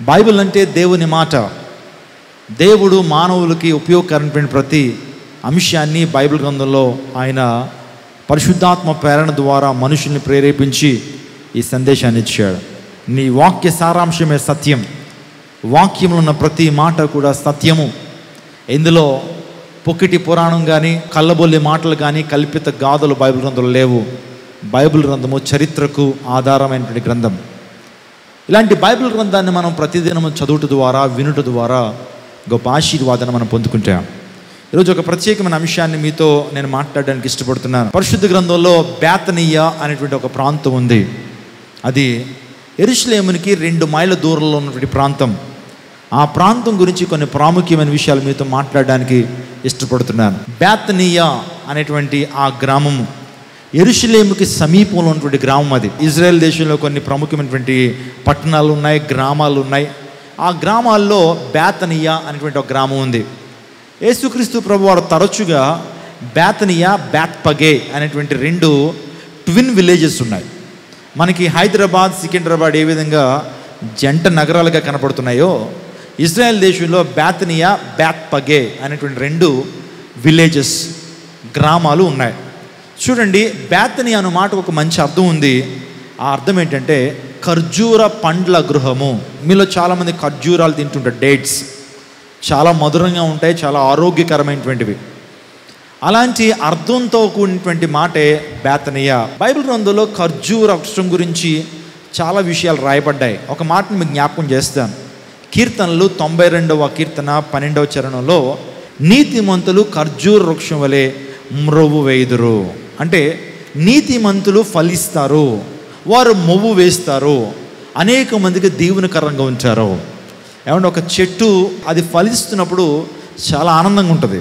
Bible అంటే దేవుని మాట దేవుడు మానవులకి ఉపయోగకరమైన ప్రతి అంశాన్ని బైబిల్ గ్రంథంలో ఆయన పరిశుద్ధాత్మ ప్రేరణ ద్వారా మనుషుల్ని ప్రేరేపించి ఈ సందేశాన్ని ఇచ్చాడు నీ వాక్య సారాంశమే సత్యం వాక్యంలో ఉన్న ప్రతి మాట కూడా సత్యము ఇందులో పొక్కిటి పురాణం కానీ కళ్ళబొల్లి మాటలు కానీ కల్పిత గాథలు బైబిల్ గ్రంథంలో లేవు బైబిల్ గ్రంథము చరిత్రకు ఆధారమైనటువంటి గ్రంథం ఇలాంటి బైబిల్ గ్రంథాన్ని మనం ప్రతిదినం చదువుట ద్వారా వినుట ద్వారా గొప్ప ఆశీర్వాదాన్ని మనం పొందుకుంటాం ఈరోజు ఒక ప్రత్యేకమైన అంశాన్ని మీతో నేను మాట్లాడడానికి ఇష్టపడుతున్నాను పరిశుద్ధ గ్రంథంలో బేతనీయ అనేటువంటి ఒక ప్రాంతం ఉంది అది ఎరుషులేమునికి రెండు మైళ్ళ దూరంలో ఉన్నటువంటి ప్రాంతం ఆ ప్రాంతం గురించి కొన్ని ప్రాముఖ్యమైన విషయాలు మీతో మాట్లాడడానికి ఇష్టపడుతున్నాను బేతనీయ అనేటువంటి ఆ గ్రామము ఎరుషులేముకి సమీపంలో ఉన్నటువంటి గ్రామం అది ఇజ్రాయెల్ దేశంలో కొన్ని ప్రముఖమైనటువంటి పట్టణాలు ఉన్నాయి గ్రామాలు ఉన్నాయి ఆ గ్రామాల్లో బేతనియా అనేటువంటి ఒక గ్రామం ఉంది యేసుక్రీస్తు ప్రభు వారు తరచుగా బేతనియా బ్యాత్పగే అనేటువంటి రెండు ట్విన్ విలేజెస్ ఉన్నాయి మనకి హైదరాబాద్ సికింద్రాబాద్ ఏ విధంగా జంట నగరాలుగా కనపడుతున్నాయో ఇజ్రాయెల్ దేశంలో బేతనియా బ్యాత్పగే అనేటువంటి రెండు విలేజెస్ గ్రామాలు ఉన్నాయి చూడండి బేతని అన్న మాట ఒక మంచి అర్థం ఉంది ఆ అర్థం ఏంటంటే ఖర్జూర పండ్ల గృహము మీలో చాలామంది ఖర్జూరాలు తింటుంటారు డేట్స్ చాలా మధురంగా ఉంటాయి చాలా ఆరోగ్యకరమైనటువంటివి అలాంటి అర్థంతో కూడినటువంటి మాటే బేతనీయ బైబిల్ గ్రంథంలో ఖర్జూర వృక్షం గురించి చాలా విషయాలు రాయబడ్డాయి ఒక మాటను మీకు జ్ఞాపకం చేస్తాను కీర్తనలు తొంభై రెండవ కీర్తన పన్నెండవ చరణంలో నీతిమంతులు ఖర్జూర వృక్షం వలె మ్రొవ్వు వేయుదురు అంటే నీతిమంతులు ఫలిస్తారు వారు మొవ్వు వేస్తారు అనేక మందికి దీవునికరంగా ఉంచారు ఏమంటే ఒక చెట్టు అది ఫలిస్తున్నప్పుడు చాలా ఆనందంగా ఉంటుంది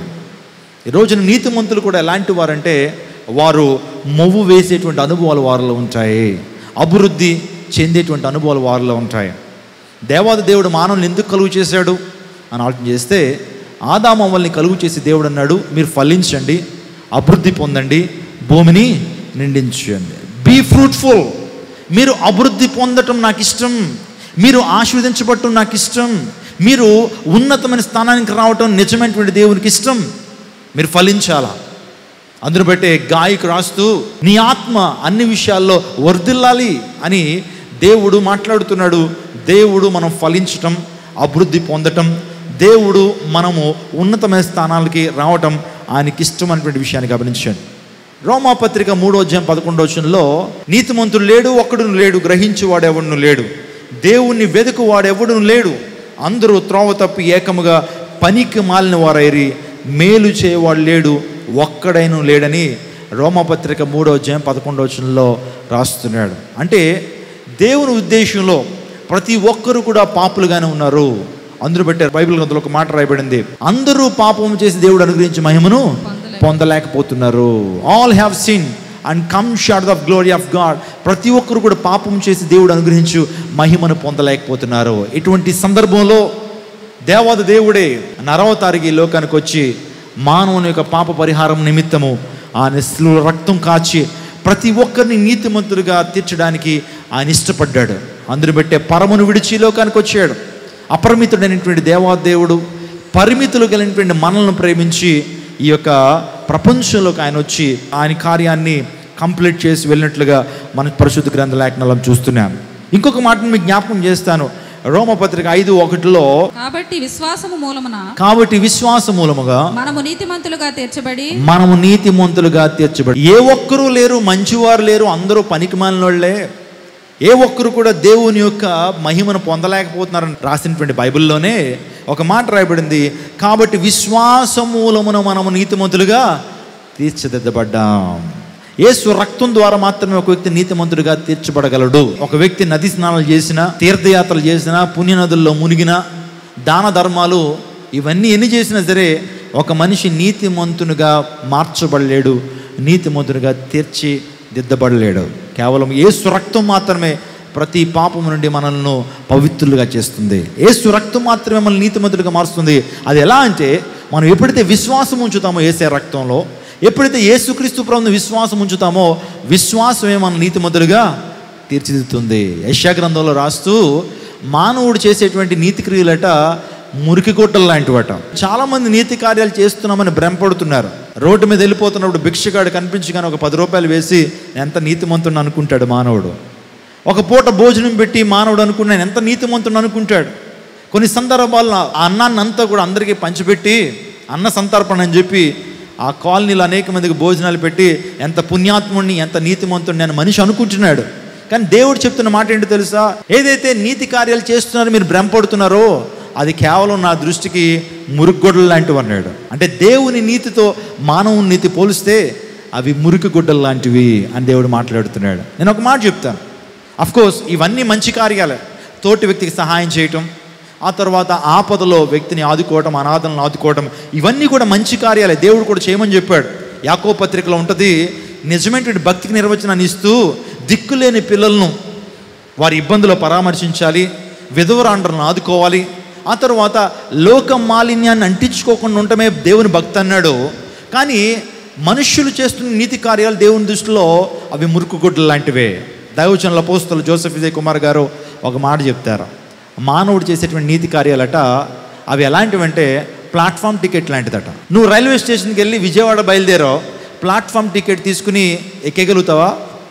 ఈ రోజున నీతిమంతులు కూడా ఎలాంటి వారంటే వారు మొవ్వు వేసేటువంటి అనుభవాలు వారిలో ఉంటాయి అభివృద్ధి చెందేటువంటి అనుభవాలు వారిలో ఉంటాయి దేవాది దేవుడు మానవుని ఎందుకు కలుగు చేశాడు అని ఆలోచన చేస్తే ఆదామవ్వల్ని కలుగు చేసి దేవుడు అన్నాడు మీరు ఫలించండి అభివృద్ధి పొందండి భూమిని నిండించండి బీ ఫ్రూట్ఫుల్ మీరు అభివృద్ధి పొందటం నాకు ఇష్టం మీరు ఆశీర్వదించబడటం నాకు ఇష్టం మీరు ఉన్నతమైన స్థానానికి రావటం నిజమైనటువంటి దేవునికి ఇష్టం మీరు ఫలించాలా అందును బట్టే గాయకు రాస్తూ నీ ఆత్మ అన్ని విషయాల్లో వర్ధిల్లాలి అని దేవుడు మాట్లాడుతున్నాడు దేవుడు మనం ఫలించటం అభివృద్ధి పొందటం దేవుడు మనము ఉన్నతమైన స్థానాలకి రావటం ఆయనకి ఇష్టమైనటువంటి విషయాన్ని గమనించండి రోమాపత్రిక మూడో అధ్యాయం పదకొండో వచనంలో నీతిమంతుడు లేడు ఒక్కడును లేడు గ్రహించువాడు ఎవడును లేడు దేవుణ్ణి వెతుకు వాడెవడును లేడు అందరూ త్రోవ తప్పి ఏకముగా పనికి మాలిన వారైరి మేలు చేయవాడు లేడు ఒక్కడైన లేడని రోమపత్రిక మూడో అధ్యాయం పదకొండో వచనంలో రాస్తున్నాడు అంటే దేవుని ఉద్దేశంలో ప్రతి ఒక్కరు కూడా పాపులుగానే ఉన్నారు అందరూ పెట్టారు బైబిల్ గ్రంథంలో ఒక మాట రాయబడింది అందరూ పాపం చేసి దేవుడు అనుగ్రహించి మహిమను పొందలేకపోతున్నారు all have sinned and come short of glory of God ప్రతి ఒక్కరు కూడా పాపం చేసి దేవుడు అనుగ్రహించు మహిమను పొందలేకపోతున్నారు ఇటువంటి సందర్భంలో దేవాది దేవుడే నరవతారికి ఈ లోకానికి వచ్చి మానవుని యొక్క పాప పరిహారం నిమిత్తము ఆయన శిలువ రక్తం కాచి ప్రతి ఒక్కరిని నీతిమంతులుగా తీర్చడానికి ఆయన ఇష్టపడ్డాడు అందుని బట్టే పరమును విడిచి ఈ లోకానికి వచ్చాడు అపరిమితుడైనటువంటి దేవాదేవుడు పరిమితులు కలిగినటువంటి మనల్ని ప్రేమించి ఈ యొక్క ప్రపంచంలోకి ఆయన వచ్చి ఆయన కార్యాన్ని కంప్లీట్ చేసి వెళ్ళినట్లుగా మన పరిశుద్ధ గ్రంథ లేఖనాలను చూస్తున్నాం ఇంకొక మాటను మీకు జ్ఞాపకం చేస్తాను రోమపత్రిక ఐదు ఒకటిలో కాబట్టి విశ్వాసము మూలమున కాబట్టి విశ్వాస మూలముగా మనము నీతిమంతులుగా తీర్చబడి మనము నీతిమంతులుగా తీర్చబడి ఏ ఒక్కరూ లేరు మంచివారు లేరు అందరూ పనికిమాలినోళ్లే ఏ ఒక్కరు కూడా దేవుని యొక్క మహిమను పొందలేకపోతున్నారని రాసినటువంటి బైబిల్లోనే ఒక మాట రాయబడింది కాబట్టి విశ్వాస మూలమున మనము నీతిమంతులుగా తీర్చిదిద్దబడ్డాం యేసు రక్తం ద్వారా మాత్రమే ఒక వ్యక్తి నీతిమంతుడిగా తీర్చబడగలడు ఒక వ్యక్తి నది స్నానాలు చేసినా తీర్థయాత్రలు చేసినా పుణ్యనదుల్లో మునిగినా దాన ధర్మాలు ఇవన్నీ ఎన్ని చేసినా సరే ఒక మనిషి నీతిమంతునిగా మార్చబడలేడు నీతిమంతునిగా తీర్చి దిద్దబడలేడు కేవలం యేసు రక్తం మాత్రమే ప్రతి పాపము నుండి మనల్ని పవిత్రులుగా చేస్తుంది యేసు రక్తం మాత్రమే మనల్ని నీతిమంతుడిగా మారుస్తుంది అది ఎలా అంటే మనం ఎప్పుడైతే విశ్వాసం ఉంచుతామో ఏసే రక్తంలో ఎప్పుడైతే యేసుక్రీస్తు ప్రభుని విశ్వాసం ఉంచుతామో విశ్వాసమే మన నీతిమంతులుగా తీర్చిదిద్దుతుంది యశా గ్రంథంలో రాస్తూ మానవుడు చేసేటువంటి నీతి క్రియలట మురికి గుట్టలు లాంటివట చాలా మంది నీతి కార్యాలు చేస్తున్నామని భ్రమపడుతున్నారు రోడ్డు మీద వెళ్ళిపోతున్నప్పుడు భిక్షగాడు కనిపించగానే ఒక పది రూపాయలు వేసి ఎంత నీతిమంతుడు అనుకుంటాడు మానవుడు ఒక పూట భోజనం పెట్టి మానవుడు అనుకున్నాను ఎంత నీతిమంతుడు అనుకుంటాడు కొన్ని సందర్భాల్లో ఆ అన్నాన్ని అంతా కూడా అందరికీ పంచిపెట్టి అన్న సంతర్పణ అని చెప్పి ఆ కాలనీలో అనేక మందికి భోజనాలు పెట్టి ఎంత పుణ్యాత్ముడిని ఎంత నీతిమంతుడిని అని మనిషి అనుకుంటున్నాడు కానీ దేవుడు చెప్తున్న మాట ఏంటో తెలుసా ఏదైతే నీతి కార్యాలు చేస్తున్నారో మీరు భ్రమపడుతున్నారో అది కేవలం నా దృష్టికి మురుగుగొడ్డలు లాంటివి అన్నాడు అంటే దేవుని నీతితో మానవుని నీతి పోలిస్తే అవి మురికి గుడ్డలు లాంటివి అని దేవుడు మాట్లాడుతున్నాడు నేను ఒక మాట చెప్తాను అఫ్ కోర్స్ ఇవన్నీ మంచి కార్యాలే తోటి వ్యక్తికి సహాయం చేయటం ఆ తర్వాత ఆపదలో వ్యక్తిని ఆదుకోవటం అనాథలను ఆదుకోవటం ఇవన్నీ కూడా మంచి కార్యాలే దేవుడు కూడా చేయమని చెప్పాడు యాకో పత్రికలో ఉంటుంది నిజమైనటువంటి భక్తికి నిర్వచనాన్ని ఇస్తూ దిక్కులేని పిల్లలను వారి ఇబ్బందులు పరామర్శించాలి విధవరాండ్రలను ఆదుకోవాలి ఆ తర్వాత లోక మాలిన్యాన్ని అంటించుకోకుండా ఉండటమే దేవుని భక్తి అన్నాడు కానీ మనుష్యులు చేస్తున్న నీతి కార్యాలు దేవుని దృష్టిలో అవి మురుకుగుడ్లు లాంటివే దైవచనుల పోస్తులు జోసెఫ్ విజయ్ కుమార్ గారు ఒక మాట చెప్తారు మానవుడు చేసేటువంటి నీతి కార్యాలట అవి ఎలాంటివంటే ప్లాట్ఫామ్ టికెట్ లాంటిదట నువ్వు రైల్వే స్టేషన్కి వెళ్ళి విజయవాడ బయలుదేరావు ప్లాట్ఫామ్ టికెట్ తీసుకుని ఎక్కగలుగుతావా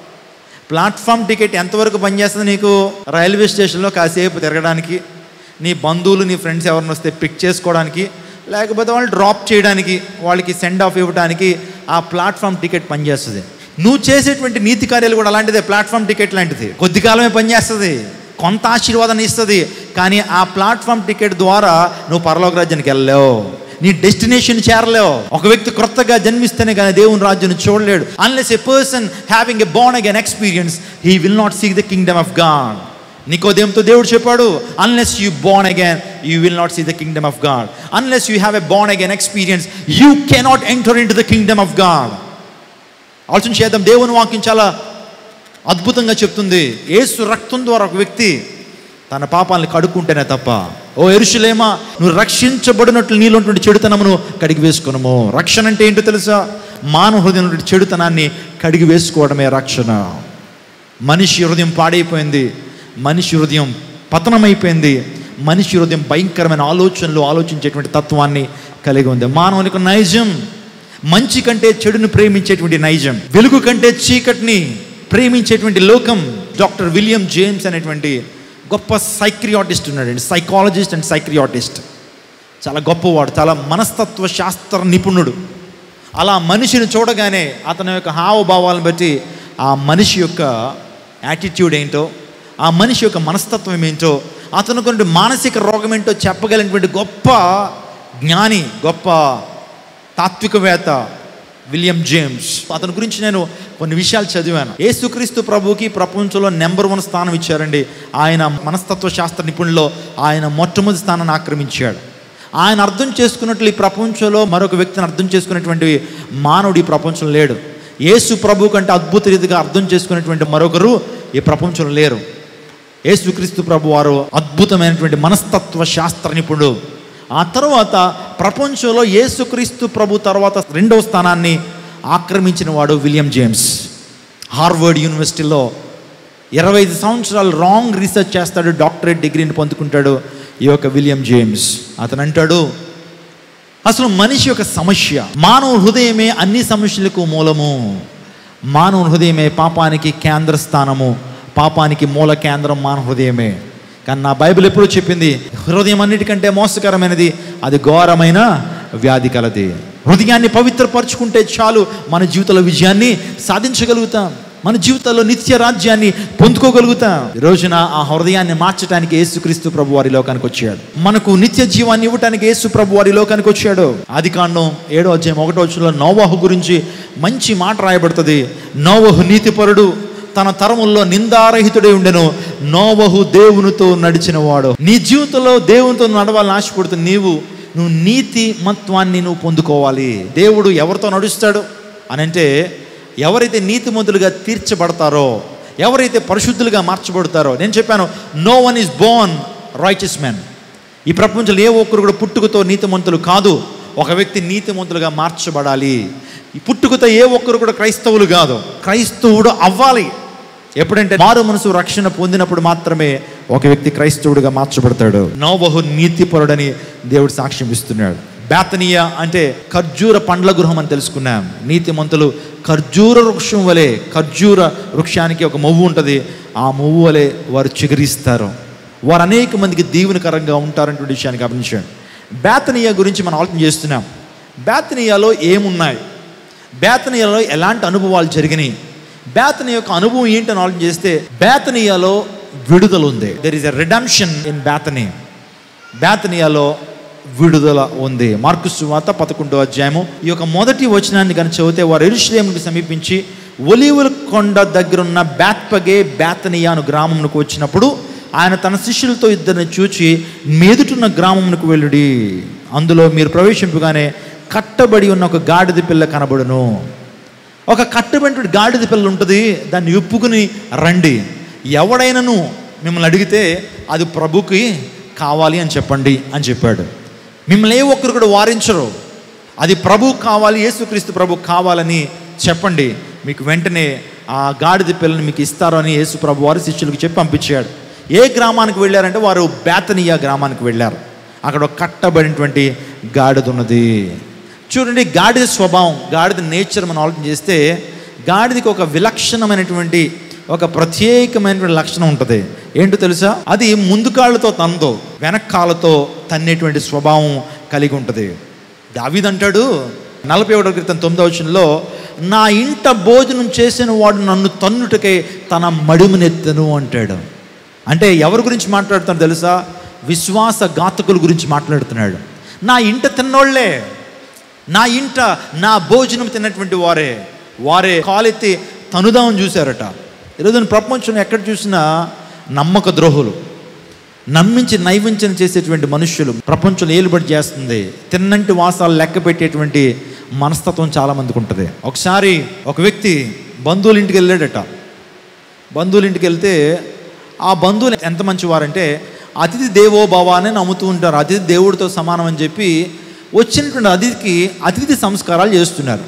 ప్లాట్ఫామ్ టికెట్ ఎంతవరకు పనిచేస్తుంది నీకు రైల్వే స్టేషన్లో కాసేపు తిరగడానికి నీ బంధువులు నీ ఫ్రెండ్స్ ఎవరిని వస్తే పిక్ చేసుకోవడానికి లేకపోతే వాళ్ళు డ్రాప్ చేయడానికి వాళ్ళకి సెండ్ ఆఫ్ ఇవ్వడానికి ఆ ప్లాట్ఫామ్ టికెట్ పనిచేస్తుంది నువ్వు చేసేటువంటి నీతి కార్యాలు కూడా అలాంటిదే ప్లాట్ఫామ్ టికెట్ లాంటిది కొద్ది కాలమే పనిచేస్తుంది కొంత ఆశీర్వాదాన్ని ఇస్తుంది కానీ ఆ ప్లాట్ఫామ్ టికెట్ ద్వారా నువ్వు పరలోక రాజ్యానికి వెళ్ళలేవు నీ డెస్టినేషన్ చేరలేవు ఒక వ్యక్తి క్రొత్తగా జన్మిస్తేనే కానీ దేవుని రాజ్యాన్ని చూడలేడు unless a person having a born again experience he will not seek the kingdom of God నికోదేంతో దేవుడు చెప్పాడు unless you born again you will not see the kingdom of God unless you have a born again experience you cannot enter in to the kingdom of God ఆలోచన చేద్దాం దేవుని వాక్యం చాలా అద్భుతంగా చెప్తుంది ఏసు రక్తం ద్వారా ఒక వ్యక్తి తన పాపాలను కడుక్కుంటేనే తప్ప ఓ ఎరుషులేమా నువ్వు రక్షించబడినట్లు నీలో ఉన్నటువంటి చెడుతనమును కడిగి వేసుకునము రక్షణ అంటే ఏంటో తెలుసా మానవ హృదయం నుండి చెడుతనాన్ని కడిగి వేసుకోవడమే రక్షణ మనిషి హృదయం పాడైపోయింది మనిషి హృదయం పతనమైపోయింది మనిషి హృదయం భయంకరమైన ఆలోచనలు ఆలోచించేటువంటి తత్వాన్ని కలిగి ఉంది మానవునికి నైజం మంచి కంటే చెడును ప్రేమించేటువంటి నైజం వెలుగు కంటే చీకటిని ప్రేమించేటువంటి లోకం డాక్టర్ విలియం జేమ్స్ అనేటువంటి గొప్ప సైక్రియాటిస్ట్ ఉన్నాడండి సైకాలజిస్ట్ అండ్ సైక్రియాటిస్ట్ చాలా గొప్పవాడు చాలా మనస్తత్వ శాస్త్ర నిపుణుడు అలా మనిషిని చూడగానే అతని యొక్క హావభావాలను బట్టి ఆ మనిషి యొక్క యాటిట్యూడ్ ఏంటో ఆ మనిషి యొక్క మనస్తత్వం ఏంటో అతనుకున్న మానసిక రోగం ఏంటో చెప్పగలిగినటువంటి గొప్ప జ్ఞాని గొప్ప తాత్వికవేత్త విలియం జేమ్స్ అతని గురించి నేను కొన్ని విషయాలు చదివాను యేసుక్రీస్తు ప్రభుకి ప్రపంచంలో నెంబర్ వన్ స్థానం ఇచ్చారండి ఆయన మనస్తత్వ శాస్త్ర నిపుణుల్లో ఆయన మొట్టమొదటి స్థానాన్ని ఆక్రమించాడు ఆయన అర్థం చేసుకున్నట్లు ఈ ప్రపంచంలో మరొక వ్యక్తిని అర్థం చేసుకున్నటువంటి మానవుడు ఈ ప్రపంచంలో లేడు యేసు ప్రభు కంటే అద్భుత రీతిగా అర్థం చేసుకున్నటువంటి మరొకరు ఈ ప్రపంచంలో లేరు యేసుక్రీస్తు ప్రభు వారు అద్భుతమైనటువంటి మనస్తత్వ శాస్త్ర నిపుణుడు ఆ తర్వాత ప్రపంచంలో యేసుక్రీస్తు ప్రభు తర్వాత రెండవ స్థానాన్ని ఆక్రమించిన వాడు విలియం జేమ్స్ హార్వర్డ్ యూనివర్సిటీలో ఇరవై ఐదు సంవత్సరాలు రాంగ్ రీసెర్చ్ చేస్తాడు డాక్టరేట్ డిగ్రీని పొందుకుంటాడు ఈ యొక్క విలియం జేమ్స్ అతను అంటాడు అసలు మనిషి యొక్క సమస్య మానవ హృదయమే అన్ని సమస్యలకు మూలము మానవ హృదయమే పాపానికి కేంద్ర స్థానము పాపానికి మూల కేంద్రం మానవ హృదయమే కానీ నా బైబిల్ ఎప్పుడూ చెప్పింది హృదయం అన్నిటికంటే మోసకరమైనది అది ఘోరమైన వ్యాధి కలది హృదయాన్ని పవిత్రపరచుకుంటే చాలు మన జీవితంలో విజయాన్ని సాధించగలుగుతాం మన జీవితంలో నిత్య రాజ్యాన్ని పొందుకోగలుగుతాం ఈ రోజున ఆ హృదయాన్ని మార్చడానికి యేసుక్రీస్తు ప్రభు వారి లోకానికి వచ్చాడు మనకు నిత్య జీవాన్ని ఇవ్వడానికి యేసు ప్రభు వారి లోకానికి వచ్చాడు ఆది కాండం ఏడో అధ్యాయం ఒకటో వచ్చంలో నోవాహు గురించి మంచి మాట రాయబడుతుంది నోవహు నీతిపరుడు తన తరముల్లో నిందారహితుడై ఉండెను నోవహు దేవునితో నడిచిన వాడు నీ జీవితంలో దేవునితో నడవాలని ఆశపడుతుంది నీవు నువ్వు నీతి మత్వాన్ని నువ్వు పొందుకోవాలి దేవుడు ఎవరితో నడుస్తాడు అని అంటే ఎవరైతే నీతిమంతులుగా తీర్చబడతారో ఎవరైతే పరిశుద్ధులుగా మార్చబడతారో నేను చెప్పాను no one is born righteous man ఈ ప్రపంచంలో ఏ ఒక్కరు కూడా పుట్టుకతో నీతిమంతులు కాదు ఒక వ్యక్తి నీతిమంతులుగా మార్చబడాలి ఈ పుట్టుకతో ఏ ఒక్కరు కూడా క్రైస్తవులు కాదు క్రైస్తవుడు అవ్వాలి ఎప్పుడంటే మారు మనసు రక్షణ పొందినప్పుడు మాత్రమే ఒక వ్యక్తి క్రైస్తవుడిగా మార్చబడతాడు నోబహు నీతిపరుడని దేవుడు సాక్ష్యం ఇస్తున్నాడు బేతనీయ అంటే ఖర్జూర పండ్ల గృహం అని తెలుసుకున్నాం నీతిమంతులు ఖర్జూర వృక్షం వలె ఖర్జూర వృక్షానికి ఒక మొవ్వు ఉంటుంది ఆ మొవ్వు వలె వారు చిగురిస్తారు వారు అనేక మందికి దీవెనకరంగా ఉంటారనే విషయాన్ని గమనించండి బేతనీయ గురించి మనం ఆలోచన చేస్తున్నాం బేతనీయాలో ఏమున్నాయి బేతనీయాలో ఎలాంటి అనుభవాలు జరిగినాయి బేతనీ యొక్క అనుభవం ఏంటని ఆలోచన చేస్తే బేతనీయాలో విడుదల ఉంది there is a redemption in Bethany బేతనియాలో విడుదల ఉంది మార్కు సువాత పదకొండో అధ్యాయము ఈ యొక్క మొదటి వచనాన్ని కనుక చదివితే వారు ఎరుషలేముకి సమీపించి ఒలీవుల కొండ దగ్గరున్న బేత్పగే బేతనియా అను గ్రామమునకు వచ్చినప్పుడు ఆయన తన శిష్యులతో ఇద్దరిని చూచి మీదుటున్న గ్రామమునకు వెళ్ళుడి అందులో మీరు ప్రవేశింపగానే కట్టబడి ఉన్న ఒక గాడిద పిల్ల కనబడును ఒక కట్టబడిన గాడిద పిల్ల ఉంటుంది దాన్ని ఉప్పుకుని రండి ఎవడైనను మిమ్మల్ని అడిగితే అది ప్రభుకి కావాలి అని చెప్పండి అని చెప్పాడు మిమ్మల్ని ఏ ఒక్కరు కూడా వారించరు అది ప్రభు కావాలి యేసుక్రీస్తు ప్రభు కావాలని చెప్పండి మీకు వెంటనే ఆ గాడిద పిల్లని మీకు ఇస్తారు అని యేసు ప్రభు వారి శిష్యులకు చెప్పి పంపించాడు ఏ గ్రామానికి వెళ్ళారంటే వారు బేతనియా గ్రామానికి వెళ్ళారు అక్కడ ఒక కట్టబడినటువంటి గాడిద ఉన్నది చూడండి గాడిద స్వభావం గాడిద నేచర్ మనం ఆలోచన చేస్తే గాడిదకి ఒక విలక్షణమైనటువంటి ఒక ప్రత్యేకమైనటువంటి లక్షణం ఉంటుంది ఏంటో తెలుసా అది ముందు కాళ్ళతో తనతో వెనక కాళ్ళతో తన్నేటువంటి స్వభావం కలిగి ఉంటుంది దావీదంటాడు నలభై ఒకటో క్రితం తొమ్మిదవ వచనంలో నా ఇంట భోజనం చేసిన వాడు నన్ను తన్నుటకై తన మడిమునెత్తను అంటాడు అంటే ఎవరి గురించి మాట్లాడుతాడు తెలుసా విశ్వాస ఘాతకుల గురించి మాట్లాడుతున్నాడు నా ఇంట తిన్నోళ్లే నా ఇంట నా భోజనం తిన్నటువంటి వారే వారే కాలెత్తి తనుదామని చూశారట ఈరోజు ప్రపంచంలో ఎక్కడ చూసినా నమ్మక ద్రోహులు నమ్మించి నైవంచన చేసేటువంటి మనుష్యులు ప్రపంచంలో ఏలుబడి చేస్తుంది తిన్నంటి వాసాలు లెక్క పెట్టేటువంటి మనస్తత్వం చాలా మందికి ఉంటుంది ఒకసారి ఒక వ్యక్తి బంధువుల ఇంటికి వెళ్ళాడట బంధువుల ఇంటికి వెళ్తే ఆ బంధువులు ఎంత మంచివారంటే అతిథి దేవో భవ అని నమ్ముతూ ఉంటారు అతిథి దేవుడితో సమానం అని చెప్పి వచ్చినటువంటి అతిథికి అతిథి సంస్కారాలు చేస్తున్నారు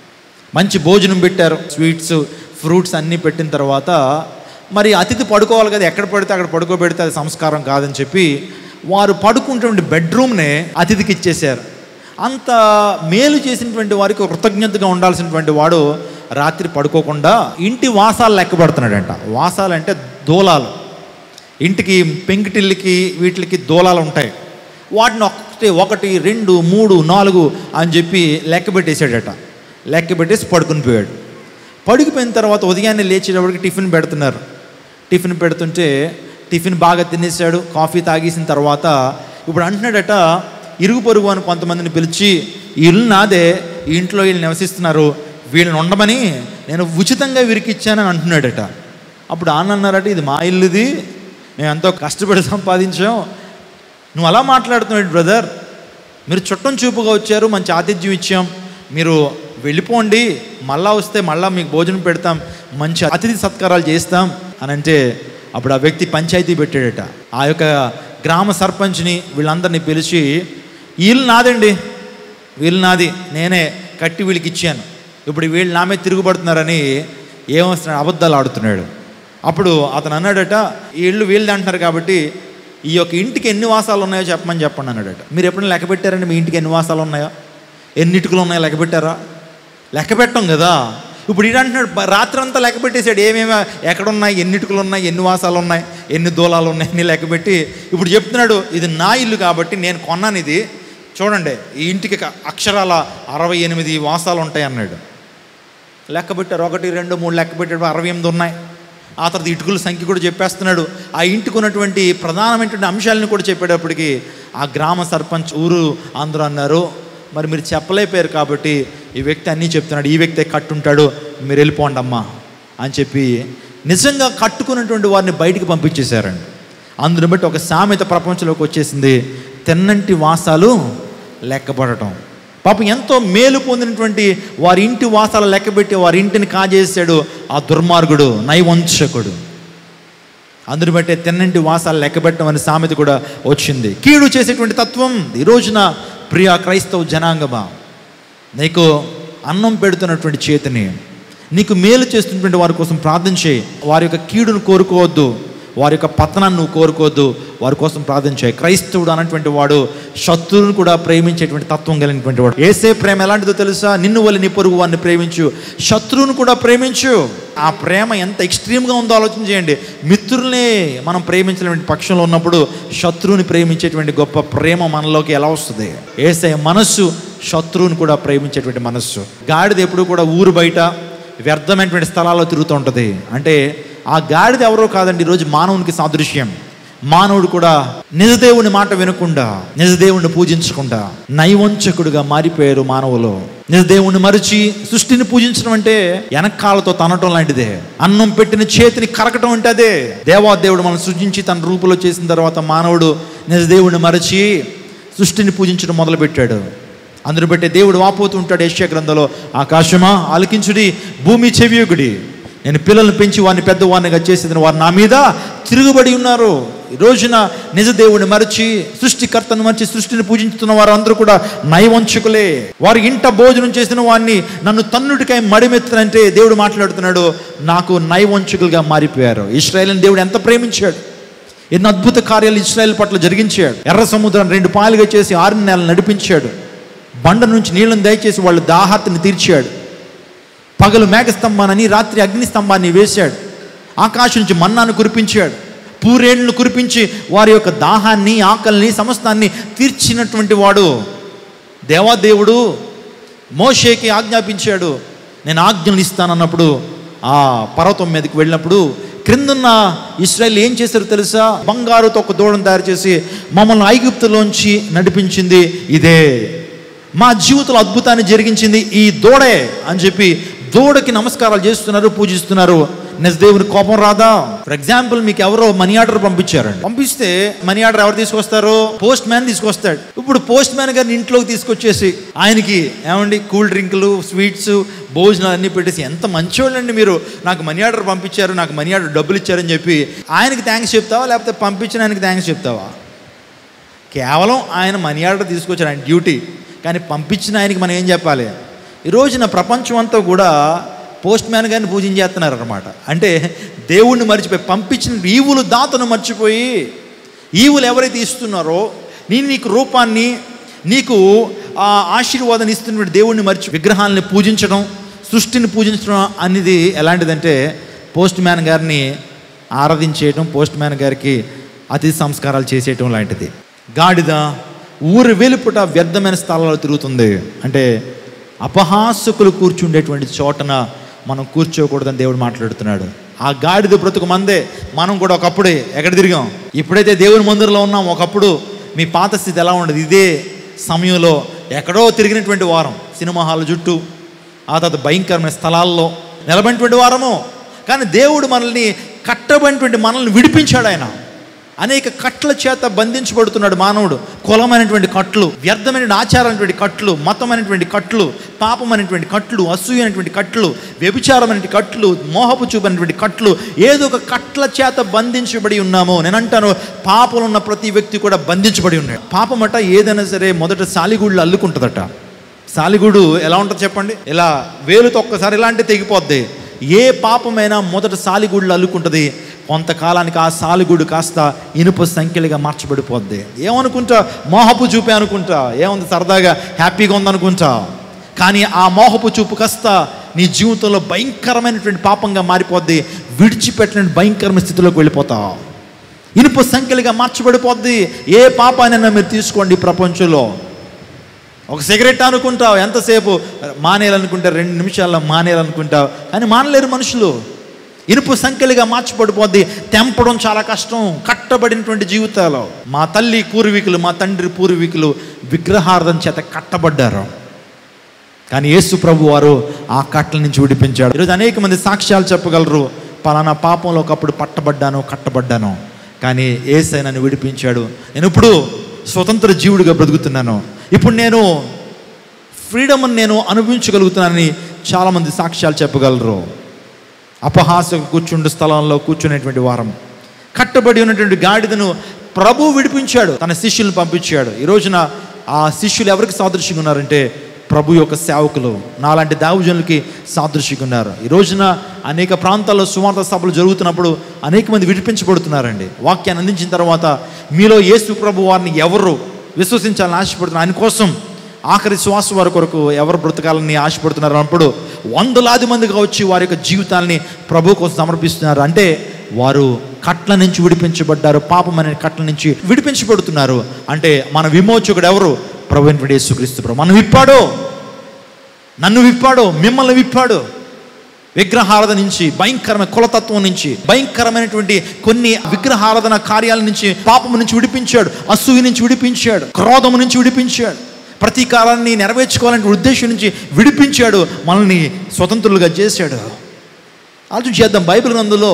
మంచి భోజనం పెట్టారు స్వీట్స్ ఫ్రూట్స్ అన్నీ పెట్టిన తర్వాత మరి అతిథి పడుకోవాలి కదా ఎక్కడ పడితే అక్కడ పడుకోబెడితే అది సంస్కారం కాదని చెప్పి వారు పడుకుంటున్న బెడ్రూమ్నే అతిథికి ఇచ్చేశారు అంత మేలు చేసినటువంటి వారికి కృతజ్ఞతగా ఉండాల్సినటువంటి వాడు రాత్రి పడుకోకుండా ఇంటి వాసాలు లెక్క పడుతున్నాడంట వాసాలు అంటే దూలాలు ఇంటికి పెంకిటిల్లికి వీటికి దూలాలు ఉంటాయి వాటిని ఒకటి ఒకటి రెండు మూడు నాలుగు అని చెప్పి లెక్క పెట్టేశాడట లెక్క పెట్టేసి పడుకుని పోయాడు పడుకుపోయిన తర్వాత ఉదయాన్నే లేచేటప్పటికి టిఫిన్ పెడుతున్నారు టిఫిన్ పెడుతుంటే టిఫిన్ బాగా తినేసాడు కాఫీ తాగేసిన తర్వాత ఇప్పుడు అంటున్నాడట ఇరుగు పొరుగు అని కొంతమందిని పిలిచి ఈ ఇల్లు నాదే ఈ ఇంట్లో వీళ్ళు నివసిస్తున్నారు వీళ్ళని ఉండమని నేను ఉచితంగా వీరికిచ్చానని అంటున్నాడట అప్పుడు ఆన్న అన్నారట ఇది మా ఇల్లుది మేము ఎంతో కష్టపడి సంపాదించాం నువ్వు అలా మాట్లాడుతున్నాడు బ్రదర్ మీరు చుట్టం చూపుగా వచ్చారు మంచి ఆతిథ్యం ఇచ్చాం మీరు వెళ్ళిపోండి మళ్ళా వస్తే మళ్ళా మీకు భోజనం పెడతాం మంచి అతిథి సత్కారాలు చేస్తాం అని అంటే అప్పుడు ఆ వ్యక్తి పంచాయతీ పెట్టాడట ఆ యొక్క గ్రామ సర్పంచ్ని వీళ్ళందరినీ పిలిచి వీళ్ళు నాదండి వీళ్ళు నాది నేనే కట్టి వీళ్ళకి ఇచ్చాను ఇప్పుడు వీళ్ళు నా మీద తిరుగుబడుతున్నారని ఏమొస్తున్నాడు అబద్ధాలు ఆడుతున్నాడు అప్పుడు అతను అన్నాడట ఈ ఇల్లు వీళ్ళది అంటున్నారు కాబట్టి ఈ యొక్క ఇంటికి ఎన్ని వాసాలు ఉన్నాయో చెప్పమని చెప్పండి అన్నాడట మీరు ఎప్పుడైనా లెక్క పెట్టారండి మీ ఇంటికి ఎన్ని వాసాలు ఉన్నాయో ఎన్ని ఇటుకలు ఉన్నాయో లెక్క పెట్టారా లెక్క పెట్టం కదా ఇప్పుడు ఈడు అంటున్నాడు "బ- రాత్రంతా లెక్క పెట్టేశాడు ఏమేమి ఎక్కడ ఉన్నాయి ఎన్ని ఇటుకలు ఉన్నాయి ఎన్ని వాసాలు ఉన్నాయి ఎన్ని దూలాలు ఉన్నాయి అన్ని లెక్క పెట్టి ఇప్పుడు చెప్తున్నాడు ఇది నా ఇల్లు కాబట్టి నేను కొన్నాను ఇది చూడండి ఈ ఇంటికి క- అక్షరాల అరవై ఎనిమిది వాసాలు ఉంటాయి అన్నాడు లెక్క పెట్టారు ఒకటి రెండు మూడు లెక్క పెట్టాడు అరవై ఎనిమిది ఉన్నాయి ఆ తర్వాత ఇటుకల సంఖ్య కూడా చెప్పేస్తున్నాడు ఆ ఇంటికి ఉన్నటువంటి ప్రధానమైనటువంటి అంశాలను కూడా చెప్పేటప్పటికి ఆ గ్రామ సర్పంచ్ ఊరు అందరూ అన్నారు మరి మీరు చెప్పలేకపోయారు కాబట్టి ఈ వ్యక్తి అన్నీ చెప్తున్నాడు ఈ వ్యక్తే కట్టుంటాడు మీరు వెళ్ళిపోండి అమ్మా అని చెప్పి నిజంగా కట్టుకున్నటువంటి వారిని బయటికి పంపించేశారండి అందుని బట్టి ఒక సామెత ప్రపంచంలోకి వచ్చేసింది తెన్నంటి వాసాలు లెక్కపడటం పాపం ఎంతో మేలు పొందినటువంటి వారి ఇంటి వాసాలు లెక్కబెట్టి వారి ఇంటిని కాజేశాడు ఆ దుర్మార్గుడు నైవంచకుడు అందుని బట్టే తిన్నంటి వాసాలు లెక్కబెట్టడం అనే సామెత కూడా వచ్చింది కీడు చేసేటువంటి తత్వం ఈ రోజున ప్రియ క్రైస్తవ జనాంగమా నీకు అన్నం పెడుతున్నటువంటి చేతిని నీకు మేలు చేస్తున్నటువంటి వారి కోసం ప్రార్థన చేయి వారి యొక్క కీడును కోరుకోవద్దు వారి యొక్క పతనాన్ని నువ్వు కోరుకోవద్దు వారి కోసం ప్రార్థన చేయి క్రైస్తవుడు అన్నటువంటి వాడు శత్రువును కూడా ప్రేమించేటువంటి తత్వం కలిగినటువంటి వాడు ఏసే ప్రేమ ఎలాంటిదో తెలుసా నిన్ను వల్ల నీ పొరుగు వారిని ప్రేమించు శత్రువును కూడా ప్రేమించు ఆ ప్రేమ ఎంత ఎక్స్ట్రీమ్గా ఉందో ఆలోచన చేయండి మిత్రుల్ని మనం ప్రేమించినటువంటి పక్షంలో ఉన్నప్పుడు శత్రువుని ప్రేమించేటువంటి గొప్ప ప్రేమ మనలోకి ఎలా వస్తుంది ఏసే మనస్సు శత్రువుని కూడా ప్రేమించేటువంటి మనస్సు గాడిద ఎప్పుడు కూడా ఊరు బయట వ్యర్థమైనటువంటి స్థలాల్లో తిరుగుతూ ఉంటుంది అంటే ఆ గాడిద ఎవరో కాదండి ఈరోజు మానవునికి సాదృశ్యం మానవుడు కూడా నిజదేవుని మాట వినకుండా నిజదేవుని పూజించకుండా నైవంచకుడుగా మారిపోయారు మానవులు నిజదేవుని మరిచి సృష్టిని పూజించడం అంటే వెనకాలతో తనటం లాంటిదే అన్నం పెట్టిన చేతిని కరకటం అంటే అదే దేవాదేవుడు మనం సృజించి తన రూపంలో చేసిన తర్వాత మానవుడు నిజదేవుని మరచి సృష్టిని పూజించడం మొదలుపెట్టాడు అందును బట్టి దేవుడు వాపోతూ ఉంటాడు యశ్య గ్రంథంలో ఆకాశమా ఆలకించుడి భూమి చెవియుగుడి నేను పిల్లల్ని పెంచి వారిని పెద్దవారినిగా చేసేది వారు నా మీద తిరుగుబడి ఉన్నారు ఈ రోజున నిజ దేవుడిని మరచి సృష్టికర్తను మరచి సృష్టిని పూజించుతున్న వారు అందరూ కూడా నైవంచుకులే వారి ఇంట భోజనం చేసిన వారిని నన్ను తన్నుటికై మడిమెత్తనంటే దేవుడు మాట్లాడుతున్నాడు నాకు నైవంచుకులుగా మారిపోయారు ఇస్రాయేల్ని దేవుడు ఎంత ప్రేమించాడు ఎన్ని అద్భుత కార్యాలు ఇస్రాయేల్ పట్ల జరిగించాడు ఎర్ర సముద్రాన్ని రెండు పాలుగా చేసి ఆరు నెలలు నడిపించాడు బండ నుంచి నీళ్ళని దయచేసి వాళ్ళు దాహార్తిని తీర్చాడు పగలు మేఘస్తంభానని రాత్రి అగ్ని స్తంభాన్ని వేశాడు ఆకాశం నుంచి మన్నాను కురిపించాడు పూరేళ్లను కురిపించి వారి యొక్క దాహాన్ని ఆకలిని సమస్తాన్ని తీర్చినటువంటి వాడు దేవాదేవుడు మోషేకి ఆజ్ఞాపించాడు నేను ఆజ్ఞలు ఇస్తానన్నప్పుడు ఆ పర్వతం మీదకి వెళ్ళినప్పుడు క్రిందున్న ఇస్రాయల్ ఏం చేశారో తెలుసా బంగారుతో ఒక దూడను తయారు చేసి మమ్మల్ని ఐగుప్తులోంచి నడిపించింది ఇదే మా జీవితంలో అద్భుతాన్ని జరిగించింది ఈ దూడే అని చెప్పి దూడకి నమస్కారాలు చేస్తున్నారు పూజిస్తున్నారు నిజ దేవుని కోపం రాదా ఫర్ ఎగ్జాంపుల్ మీకు ఎవరో మనీ ఆర్డర్ పంపించారండి పంపిస్తే మనీ ఆర్డర్ ఎవరు తీసుకొస్తారు పోస్ట్ మ్యాన్ తీసుకొస్తాడు ఇప్పుడు పోస్ట్ మ్యాన్ గారిని ఇంట్లోకి తీసుకొచ్చేసి ఆయనకి ఏమండి కూల్ డ్రింకులు స్వీట్స్ భోజనాలు అన్నీ పెట్టేసి ఎంత మంచివాళ్ళండి మీరు నాకు మనీ ఆర్డర్ పంపించారు నాకు మనీ ఆర్డర్ డబ్బులు ఇచ్చారని చెప్పి ఆయనకి థ్యాంక్స్ చెప్తావా లేకపోతే పంపించిన ఆయనకి థ్యాంక్స్ చెప్తావా కేవలం ఆయన మనీ ఆర్డర్ తీసుకొచ్చారు ఆయన డ్యూటీ కానీ పంపించిన ఆయనకి మనం ఏం చెప్పాలి ఈ రోజున ప్రపంచం అంతా కూడా పోస్ట్ మ్యాన్ గారిని పూజించేస్తున్నారు అనమాట అంటే దేవుణ్ణి మర్చిపోయి పంపించిన ఈవులు దాతను మర్చిపోయి ఈవులు ఎవరైతే ఇస్తున్నారో నేను నీకు రూపాన్ని నీకు ఆ ఆశీర్వాదాన్ని ఇస్తున్న దేవుణ్ణి మర్చి విగ్రహాలని పూజించడం సృష్టిని పూజించడం అనేది ఎలాంటిదంటే పోస్ట్ మ్యాన్ గారిని ఆరాధించేయటం పోస్ట్ మ్యాన్ గారికి అతిథి సంస్కారాలు చేసేయటం లాంటిది గాడిద ఊరు వెలుపుట వ్యర్థమైన స్థలాల్లో తిరుగుతుంది అంటే అపహాసకులు కూర్చుండేటువంటి చోటన మనం కూర్చోకూడదని దేవుడు మాట్లాడుతున్నాడు ఆ గాడిద బ్రతుకు మందే మనం కూడా ఒకప్పుడే ఎక్కడ తిరిగాం ఇప్పుడైతే దేవుని మందిరంలో ఉన్నాం ఒకప్పుడు మీ పాత స్థితి ఎలా ఉండదు ఇదే సమయంలో ఎక్కడో తిరిగినటువంటి వారం సినిమా హాల్ చుట్టూ ఆ తర్వాత భయంకరమైన స్థలాల్లో నిలబడినటువంటి వారము కానీ దేవుడు మనల్ని కట్టబడినటువంటి మనల్ని విడిపించాడు ఆయన అనేక కట్ల చేత బంధించబడుతున్నాడు మానవుడు కులమైనటువంటి కట్లు వ్యర్థమైనటువంటి ఆచారమైనటువంటి కట్లు మతమైనటువంటి కట్లు పాపమైనటువంటి కట్లు అసూయమైనటువంటి కట్లు వ్యభిచారమైనటువంటి కట్లు మోహపు చూపైనటువంటి కట్లు ఏదో ఒక కట్ల చేత బంధించబడి ఉన్నాము నేను అంటాను పాపలు ఉన్న ప్రతి వ్యక్తి కూడా బంధించబడి ఉన్నాడు పాపమట ఏదైనా సరే మొదట సాలిగుళ్ళు అల్లుకుంటుందట సాలిగుడు ఎలా ఉంటుంది చెప్పండి ఇలా వేలుతో ఒక్కసారి ఇలాంటి తెగిపోద్ది ఏ పాపమైనా మొదట సాలిగుళ్ళు అల్లుకుంటుంది కొంతకాలానికి ఆ సాలిగుడు కాస్త ఇనుప సంఖ్యలుగా మార్చబడిపోద్ది ఏమనుకుంటా మోహపు చూపే అనుకుంటా ఏముంది సరదాగా హ్యాపీగా ఉందనుకుంటా కానీ ఆ మోహపు చూపు కాస్త నీ జీవితంలో భయంకరమైనటువంటి పాపంగా మారిపోద్ది విడిచిపెట్టిన భయంకరమైన స్థితిలోకి వెళ్ళిపోతావు ఇనుప సంఖ్యలుగా మార్చబడిపోద్ది ఏ పాపానైనా మీరు తీసుకోండి ఈ ప్రపంచంలో ఒక సిగరెట్ అనుకుంటావు ఎంతసేపు మానేయాలనుకుంటే రెండు నిమిషాల్లో మానేయాలనుకుంటావు కానీ మానలేరు మనుషులు ఇనుపు సంఖ్యలుగా మార్చబడిపోద్ది తెంపడం చాలా కష్టం కట్టబడినటువంటి జీవితాలు మా తల్లి పూర్వీకులు మా తండ్రి పూర్వీకులు విగ్రహార్థం చేత కట్టబడ్డారు కానీ యేసు ప్రభు వారు ఆ కట్టల నుంచి విడిపించాడు ఈరోజు అనేక మంది సాక్ష్యాలు చెప్పగలరు పలానా పాపంలో ఒకప్పుడు పట్టబడ్డాను కట్టబడ్డాను కానీ ఏసై నన్ను విడిపించాడు నేను ఇప్పుడు స్వతంత్ర జీవుడిగా బ్రతుకుతున్నాను ఇప్పుడు నేను ఫ్రీడమ్ నేను అనుభవించగలుగుతున్నానని చాలామంది సాక్ష్యాలు చెప్పగలరు అపహాసకు కూర్చుండు స్థలంలో కూర్చునేటువంటి వారం కట్టబడి ఉన్నటువంటి గాడిదను ప్రభు విడిపించాడు తన శిష్యులను పంపించాడు ఈ రోజున ఆ శిష్యులు ఎవరికి సాదృశ్యంగా ఉన్నారంటే ప్రభు యొక్క సేవకులు నాలాంటి దావుజనులకి సాదృశ్యంగా ఉన్నారు ఈ రోజున అనేక ప్రాంతాల్లో సువార్త సభలు జరుగుతున్నప్పుడు అనేక మంది విడిపించబడుతున్నారండి వాక్యాన్ని అందించిన తర్వాత మీలో యేసు ప్రభు వారిని ఎవరు విశ్వసించాలని ఆశపడుతున్నారు ఆయన కోసం ఆఖరి శ్వాస వారి కొరకు ఎవరు బ్రతకాలని ఆశపడుతున్నారు అన్నప్పుడు వందలాది మందిగా వచ్చి వారి యొక్క జీవితాల్ని ప్రభు కోసం సమర్పిస్తున్నారు అంటే వారు కట్ల నుంచి విడిపించబడ్డారు పాపం అనే కట్ల నుంచి విడిపించబడుతున్నారు అంటే మన విమోచకుడు ఎవరు ప్రభు అయినటువంటి యేసుక్రీస్తు ప్రభు మనం విప్పాడు నన్ను విప్పాడు మిమ్మల్ని విప్పాడు విగ్రహారాధన నుంచి భయంకరమైన కులతత్వం నుంచి భయంకరమైనటువంటి కొన్ని విగ్రహారాధన కార్యాల నుంచి పాపము నుంచి విడిపించాడు అసూయ నుంచి విడిపించాడు క్రోధము నుంచి విడిపించాడు ప్రతీకారాన్ని నెరవేర్చుకోవాలనే ఉద్దేశం నుంచి విడిపించాడు మనల్ని స్వతంత్రులుగా చేశాడు ఆలోచన చేద్దాం బైబిల్ గ్రంథంలో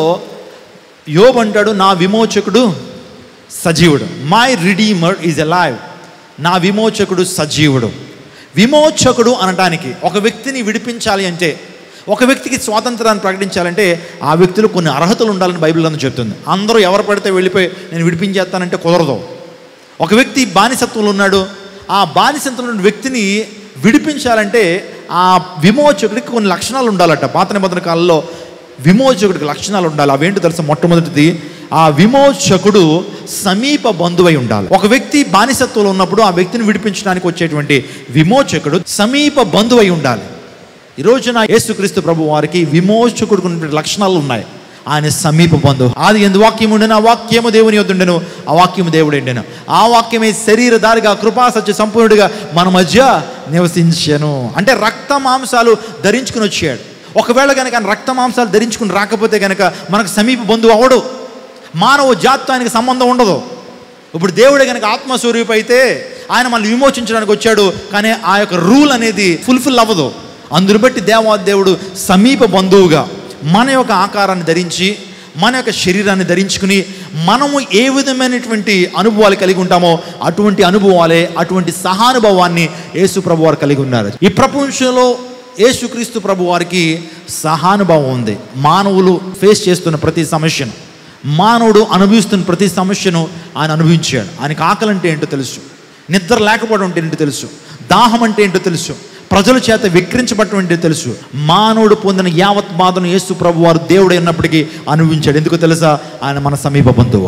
యోబ్ అంటాడు నా విమోచకుడు సజీవుడు మై రిడీమర్ ఈజ్ అలైవ్ నా విమోచకుడు సజీవుడు విమోచకుడు అనటానికి ఒక వ్యక్తిని విడిపించాలి అంటే ఒక వ్యక్తికి స్వాతంత్రాన్ని ప్రకటించాలంటే ఆ వ్యక్తిలో కొన్ని అర్హతలు ఉండాలని బైబిల్ గ్రంథం చెప్తుంది అందరూ ఎవరు పడితే వెళ్ళిపోయి నేను విడిపించేస్తానంటే కుదరదు ఒక వ్యక్తి బానిసత్వంలో ఉన్నాడు ఆ బానిసత్వంలో ఉన్న వ్యక్తిని విడిపించాలంటే ఆ విమోచకుడికి కొన్ని లక్షణాలు ఉండాలట పాత నిబంధన కాలంలో విమోచకుడికి లక్షణాలు ఉండాలి అవేంటో తెలుసా మొట్టమొదటిది ఆ విమోచకుడు సమీప బంధువై ఉండాలి ఒక వ్యక్తి బానిసత్వంలో ఉన్నప్పుడు ఆ వ్యక్తిని విడిపించడానికి వచ్చేటువంటి విమోచకుడు సమీప బంధువై ఉండాలి ఈ రోజున యేసుక్రీస్తు ప్రభు వారికి విమోచకుడికి ఉన్నటువంటి లక్షణాలు ఉన్నాయి ఆయన సమీప బంధువు ఆది ఎందు వాక్యం ఉండెను ఆ వాక్యము దేవుని యొద్దుండెను ఆ వాక్యము దేవుడు ఎండెను ఆ వాక్యమే శరీరధారిగా కృపా సత్య సంపూర్ణుడిగా మన మధ్య నివసించాను అంటే రక్త మాంసాలు ధరించుకుని వచ్చాడు ఒకవేళ కనుక ఆయన రక్త మాంసాలు ధరించుకుని రాకపోతే కనుక మనకు సమీప బంధువు అవడు మానవ జాతితో ఆయనకి సంబంధం ఉండదు ఇప్పుడు దేవుడే కనుక ఆత్మస్వరూపి అయితే ఆయన మనల్ని విమోచించడానికి వచ్చాడు కానీ ఆ యొక్క రూల్ అనేది ఫుల్ఫిల్ అవ్వదు అందును బట్టి దేవా దేవుడు సమీప బంధువుగా మన యొక్క ఆకారాన్ని ధరించి మన యొక్క శరీరాన్ని ధరించుకుని మనము ఏ విధమైనటువంటి అనుభవాలు కలిగి ఉంటామో అటువంటి అనుభవాలే అటువంటి సహానుభవాన్ని యేసు ప్రభు వారు కలిగి ఉన్నారు ఈ ప్రపంచంలో యేసుక్రీస్తు ప్రభు వారికి సహానుభవం ఉంది మానవులు ఫేస్ చేస్తున్న ప్రతి సమస్యను మానవుడు అనుభవిస్తున్న ప్రతి సమస్యను ఆయన అనుభవించాడు ఆయనకు ఆకలి అంటే ఏంటో తెలుసు నిద్ర లేకపోవడం అంటే ఏంటో తెలుసు దాహం అంటే ఏంటో తెలుసు ప్రజల చేత విక్రించబడటం ఏంటో తెలుసు మానవుడు పొందిన యావత్ బాధను యేసు ప్రభు వారు దేవుడు అయినప్పటికీ అనుభవించాడు ఎందుకు తెలుసా ఆయన మన సమీప బంధువు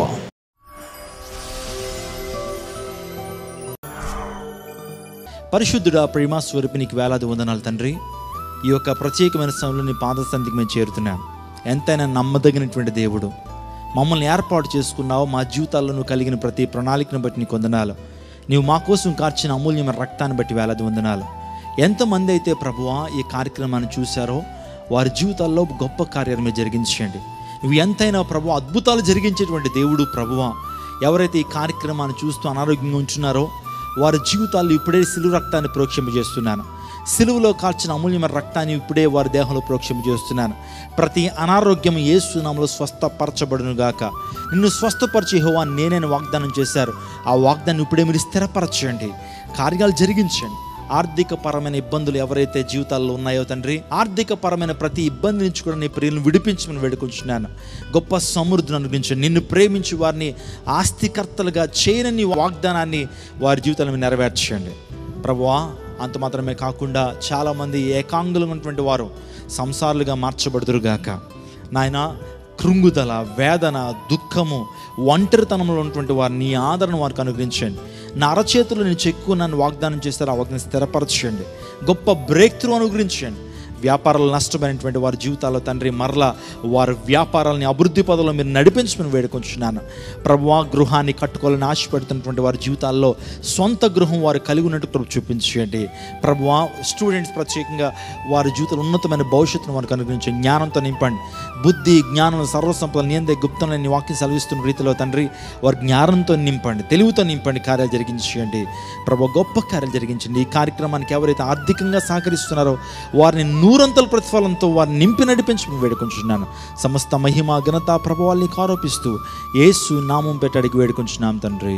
పరిశుద్ధుడా ప్రేమ స్వరూపినికి వేలాది వందనాలు తండ్రి ఈ యొక్క ప్రత్యేకమైన సమయంలో నీ పాద సంధికి మేము చేరుతున్నాం ఎంతైనా నమ్మదగినటువంటి దేవుడు మమ్మల్ని ఏర్పాటు చేసుకున్నావు మా జీవితాల్లో నువ్వు కలిగిన ప్రతి ప్రణాళికను బట్టి నీకు వందనాలు నీవు మా కోసం కార్చిన అమూల్యమైన రక్తాన్ని బట్టి వేలాది వందనాలు ఎంతమంది అయితే ప్రభువా ఈ కార్యక్రమాన్ని చూశారో వారి జీవితాల్లో గొప్ప కార్యాలు మీరు జరిగించండి నువ్వు ఎంతైనా ప్రభు అద్భుతాలు జరిగించేటువంటి దేవుడు ప్రభువా ఎవరైతే ఈ కార్యక్రమాన్ని చూస్తూ అనారోగ్యంగా ఉంచున్నారో వారి జీవితాల్లో ఇప్పుడే సిలువ రక్తాన్ని ప్రోక్షింపజేస్తున్నాను సిలువలో కాల్చిన అమూల్యమైన రక్తాన్ని ఇప్పుడే వారి దేహంలో ప్రోక్షింపజేస్తున్నాను ప్రతి అనారోగ్యం ఏసునామలో స్వస్థపరచబడును గాక నిన్ను స్వస్థపరిచే హోవా నేనైనా వాగ్దానం చేశారు ఆ వాగ్దాన్ని ఇప్పుడే మీరు స్థిరపరచండి కార్యాలు జరిగించండి ఆర్థిక పరమైన ఇబ్బందులు ఎవరైతే జీవితాల్లో ఉన్నాయో తండ్రి ఆర్థిక పరమైన ప్రతి ఇబ్బంది నుంచి కూడా నీ ప్రియులను విడిపించమని వేడుకుంటున్నాను గొప్ప సమృద్ధిని అనుగ్రహించండి నిన్ను ప్రేమించి వారిని ఆస్తికర్తలుగా చేయనని వాగ్దానాన్ని వారి జీవితాలను మీరు నెరవేర్చండి ప్రభువా అంత మాత్రమే కాకుండా చాలామంది ఏకాంగులుగా ఉన్నటువంటి వారు సంసారులుగా మార్చబడుదురుగాక నాయన కృంగుదల వేదన దుఃఖము ఒంటరితనంలో ఉన్నటువంటి వారిని నీ ఆదరణ వారికి అనుగ్రహించండి నా అరచేతులు నేను చెక్కు నన్ను వాగ్దానం చేస్తారు ఆ వాగ్దానం స్థిరపరచండి గొప్ప బ్రేక్ త్రూ అనుగ్రహించండి వ్యాపారాలు నష్టమైనటువంటి వారి జీవితాల్లో తండ్రి మరలా వారి వ్యాపారాలని అభివృద్ధి పదంలో మీరు నడిపించమని వేడుకొంచున్నాను ప్రభువా గృహాన్ని కట్టుకోవాలని ఆశపడుతున్నటువంటి వారి జీవితాల్లో సొంత గృహం వారు కలిగి ఉన్నట్టు ప్రభు చూపించండి ప్రభువా స్టూడెంట్స్ ప్రత్యేకంగా వారి జీవితంలో ఉన్నతమైన భవిష్యత్తును వారికి అనుగ్రహించండి జ్ఞానంతో నింపండి బుద్ధి జ్ఞానం సర్వసంపద నియందే గుప్తంలో నీ వాక్యం సెలవిస్తున్న రీతిలో తండ్రి వారి జ్ఞానంతో నింపండి తెలివితో నింపండి కార్యాలు జరిగించండి ప్రభు గొప్ప కార్యాలు జరిగించండి ఈ కార్యక్రమానికి ఎవరైతే ఆర్థికంగా సహకరిస్తున్నారో వారిని నూరంతల ప్రతిఫలంతో వారిని నింపి నడిపించమని వేడుకుంటున్నాను సమస్త మహిమ ఘనత ప్రభావాల్ని ఆరోపిస్తూ యేసు నామం పెట్టి అడిగి వేడుకుంటున్నాం తండ్రి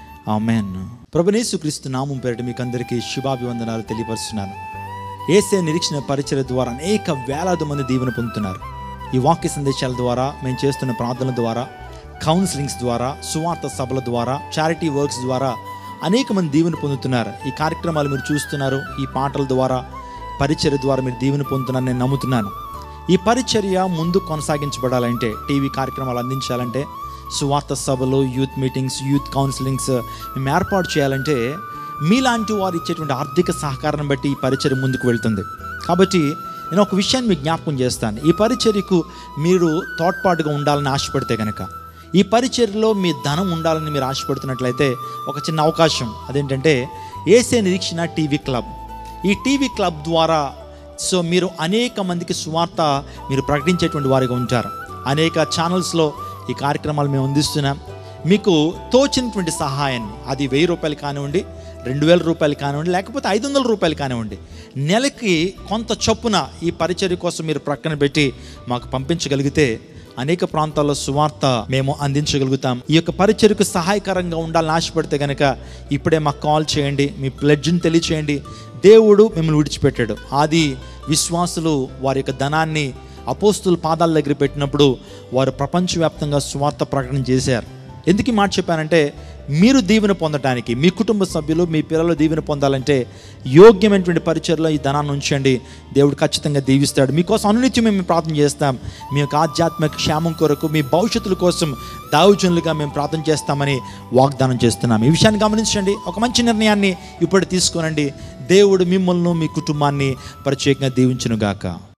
ఆమెన్ ప్రభునేసు క్రీస్తు నామం పేరిట మీకు అందరికీ శుభాభివందనాలు తెలియపరుస్తున్నాను ఏసే నిరీక్షణ పరిచయ ద్వారా అనేక వేలాది మంది దీవెన పొందుతున్నారు ఈ వాక్య సందేశాల ద్వారా మేము చేస్తున్న ప్రార్థనల ద్వారా కౌన్సిలింగ్స్ ద్వారా సువార్త సభల ద్వారా చారిటీ వర్క్స్ ద్వారా అనేక మంది దీవెని పొందుతున్నారు ఈ కార్యక్రమాలు మీరు చూస్తున్నారు ఈ పాటల ద్వారా పరిచర్య ద్వారా మీరు దీవెని పొందుతున్నారు నేను నమ్ముతున్నాను ఈ పరిచర్య ముందు కొనసాగించబడాలంటే టీవీ కార్యక్రమాలు అందించాలంటే సువార్త సభలు యూత్ మీటింగ్స్ యూత్ కౌన్సిలింగ్స్ మేము ఏర్పాటు చేయాలంటే మీలాంటి వారు ఇచ్చేటువంటి ఆర్థిక సహకారం బట్టి ఈ పరిచర్య ముందుకు వెళ్తుంది కాబట్టి నేను ఒక విషయాన్ని మీకు జ్ఞాపకం చేస్తాను ఈ పరిచర్యకు మీరు తోడ్పాటుగా ఉండాలని ఆశపడితే కనుక ఈ పరిచర్యలో మీ ధనం ఉండాలని మీరు ఆశపడుతున్నట్లయితే ఒక చిన్న అవకాశం అదేంటంటే ఏసే నిరీక్షణ టీవీ క్లబ్ ఈ టీవీ క్లబ్ ద్వారా సో మీరు అనేక మందికి సువార్త మీరు ప్రకటించేటువంటి వారిగా ఉంటారు అనేక ఛానల్స్లో ఈ కార్యక్రమాలు మేము అందిస్తున్నాం మీకు తోచినటువంటి సహాయాన్ని అది వెయ్యి రూపాయలు కానివ్వండి రెండు వేల రూపాయలు కానివ్వండి లేకపోతే ఐదు వందల రూపాయలు కానివ్వండి నెలకి కొంత చొప్పున ఈ పరిచర్య కోసం మీరు ప్రక్కన పెట్టి మాకు పంపించగలిగితే అనేక ప్రాంతాల్లో సువార్త మేము అందించగలుగుతాం ఈ యొక్క పరిచర్యకు సహాయకరంగా ఉండాలని ఆశపడితే కనుక ఇప్పుడే మాకు కాల్ చేయండి మీ ప్లెడ్జ్ని తెలియచేయండి దేవుడు మిమ్మల్ని విడిచిపెట్టాడు ఆది విశ్వాసులు వారి యొక్క ధనాన్ని అపోస్తుల పాదాల దగ్గర పెట్టినప్పుడు వారు ప్రపంచవ్యాప్తంగా సువార్త ప్రకటన చేశారు ఎందుకు ఈ మాట చెప్పానంటే మీరు దీవెన పొందడానికి మీ కుటుంబ సభ్యులు మీ పిల్లలు దీవెన పొందాలంటే యోగ్యమైనటువంటి పరిచయలో ఈ ధనాన్ని ఉంచండి దేవుడు ఖచ్చితంగా దీవిస్తాడు మీకోసం అనునిత్యం మేము ప్రార్థన చేస్తాం మీ యొక్క ఆధ్యాత్మిక క్షేమం కొరకు మీ భవిష్యత్తుల కోసం దావుజనులుగా మేము ప్రార్థన చేస్తామని వాగ్దానం చేస్తున్నాం ఈ విషయాన్ని గమనించండి ఒక మంచి నిర్ణయాన్ని ఇప్పుడు తీసుకోనండి దేవుడు మిమ్మల్ని మీ కుటుంబాన్ని ప్రత్యేకంగా దీవించునుగాక